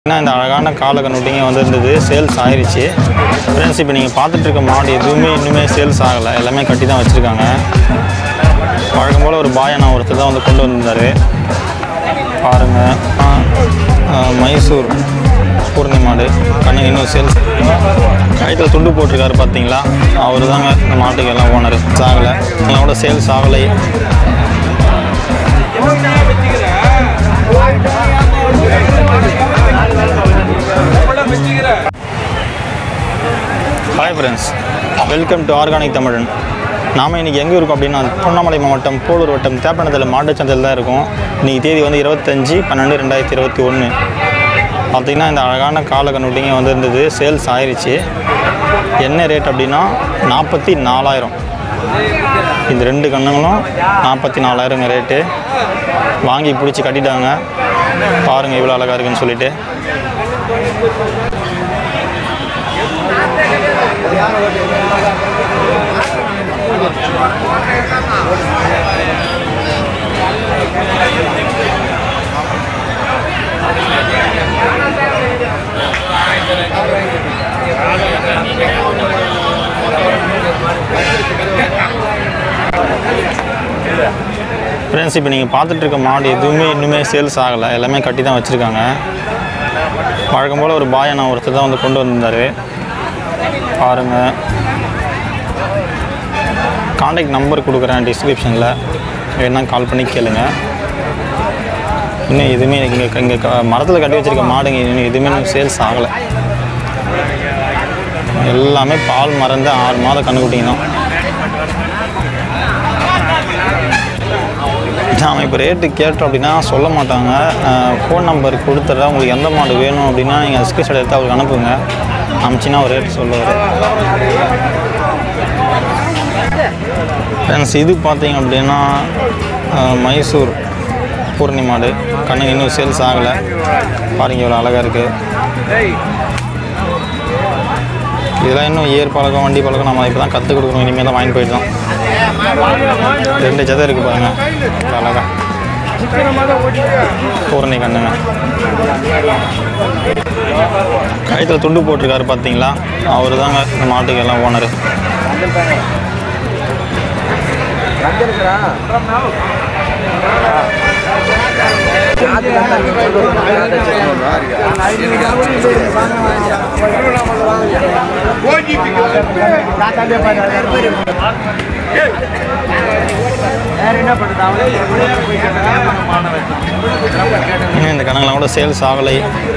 ஏன்னா இந்த அழகான கால கண்ணுட்டிங்க வந்திருந்தது சேல்ஸ் ஆயிருச்சு ஃப்ரெண்ட்ஸ் இப்போ நீங்கள் பார்த்துட்டு இருக்க மாடு எதுவுமே இன்னுமே சேல்ஸ் ஆகலை எல்லாமே கட்டி தான் வச்சுருக்காங்க வழக்கம் போல் ஒரு பாயனா ஒருத்தர் தான் வந்து கொண்டு வந்திருந்தார் பாருங்கள் மைசூர் பூர்ணி மாடு கண்ணுங்க இன்னும் சேல்ஸ் கயிற்றில் துண்டு போட்டிருக்காரு பார்த்தீங்களா அவர் தாங்க இந்த மாட்டுக்கு எல்லாம் ஓனர் ஆகலை எங்களோட சேல்ஸ் ஆகலை hi friends welcome to organic Tamilan நாம் இன்றைக்கி எங்கே இருக்கோம் அப்படின்னா திருவண்ணாமலை மாவட்டம் போலூர் வட்டம் தேப்பனத்தில் மாட்டுச்சந்தையில் தான் இருக்கும் இன்றைக்கி தேதி வந்து இருபத்தஞ்சி பன்னெண்டு ரெண்டாயிரத்தி இருபத்தி ஒன்று பார்த்திங்கன்னா இந்த அழகான கால கண்ணுட்டிங்க வந்திருந்தது சேல்ஸ் ஆயிருச்சு என்ன ரேட் அப்படின்னா நாற்பத்தி நாலாயிரம் இந்த ரெண்டு கண்ணுங்களும் நாற்பத்தி நாலாயிரங்க ரேட்டு வாங்கி பிடிச்சி கட்டிட்டாங்க பாருங்கள் இவ்வளோ அழகாக இருக்குன்னு சொல்லிட்டு ஃப்ரெண்ட்ஸ் இப்போ நீங்கள் பார்த்துட்டு இருக்க மாடு எதுவுமே இன்னுமே சேல்ஸ் ஆகலை எல்லாமே கட்டி தான் வச்சுருக்காங்க வழக்கம் போல் ஒரு பாயனா ஒருத்தர் தான் வந்து கொண்டு வந்திருந்தார் பாருங்கள் காண்டாக்ட் நம்பர் கொடுக்குறேன் டிஸ்கிரிப்ஷனில் வேணால் கால் பண்ணி கேளுங்க இன்னும் எதுவுமே இங்கே இங்கே மரத்தில் கட்டி வச்சுருக்க மாடுங்க இன்னும் எதுவுமே இன்னும் சேல்ஸ் ஆகலை எல்லாமே பால் மறந்த ஆறு மாத கண்ணுக்குட்டிங்க தான் நாம் இப்போ ரேட்டு கேட்டோம் அப்படின்னா சொல்ல மாட்டாங்க ஃபோன் நம்பர் கொடுத்துட்றேன் உங்களுக்கு எந்த மாடு வேணும் அப்படின்னா நீங்கள் ஸ்கிரீன்ஷாட் எடுத்து அவருக்கு அனுப்புங்க அனுப்பிச்சின்னா ஒரு ரேட் சொல்லுவார் ஃப்ரெண்ட்ஸ் இது பார்த்தீங்க அப்படின்னா அஹ், மைசூர் பூர்ணி மாடு கண்ணுக்கு இன்னும் சேல்ஸ் ஆகலை பாருங்க இவ்வளோ அழகாக இருக்குது இதெல்லாம் இன்னும் ஏர் பழக்கம் வண்டி பழக்கம் நம்ம இப்போ தான் கற்றுக் கொடுக்கணும் இனிமேல் தான் வாங்கிட்டு போயிட்டோம் ரெண்டு ஜதை இருக்குது பாருங்க இவ்வளோ அழகா பூரணி கண்ணுங்க கயிற்றில் துண்டு போட்டிருக்காரு பார்த்தீங்களா அவர் தாங்க இந்த மாட்டுக்கு எல்லாம் ஓனர் இன்னும் இந்த கணக்கெல்லாம் கூட சேல்ஸ் ஆகலை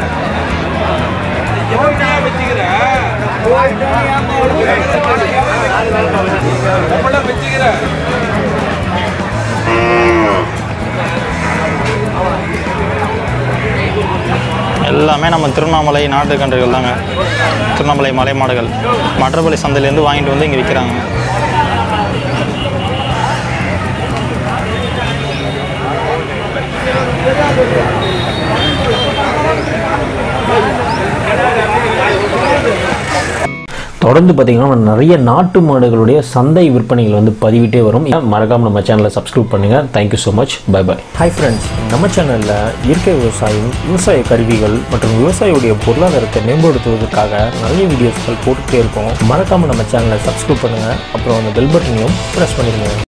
எல்லாமே நம்ம திருவண்ணாமலை நாட்டுக்கன்றுகள் தாங்க திருவண்ணாமலை மலை மாடுகள் மற்றபடி சந்தையிலேருந்து வாங்கிட்டு வந்து இங்கே விற்கிறாங்க தொடர்ந்து பார்த்தீங்கன்னா நிறைய நாட்டு மாடுகளுடைய சந்தை விற்பனைகள் வந்து பதிவிட்டே வரும் மறக்காம நம்ம சேனலை சப்ஸ்கிரைப் பண்ணுங்க thank you so much bye bye hi friends நம்ம சேனலில் இயற்கை விவசாயம் விவசாய கருவிகள் மற்றும் விவசாயியுடைய பொருளாதாரத்தை மேம்படுத்துவதற்காக நிறைய வீடியோஸ்கள் போட்டுகிட்டே இருக்கோம் மறக்காம நம்ம சேனலை சப்ஸ்கிரைப் பண்ணுங்க அப்புறம் அந்த பெல் பட்டனையும் ப்ரெஸ் பண்ணிடுங்க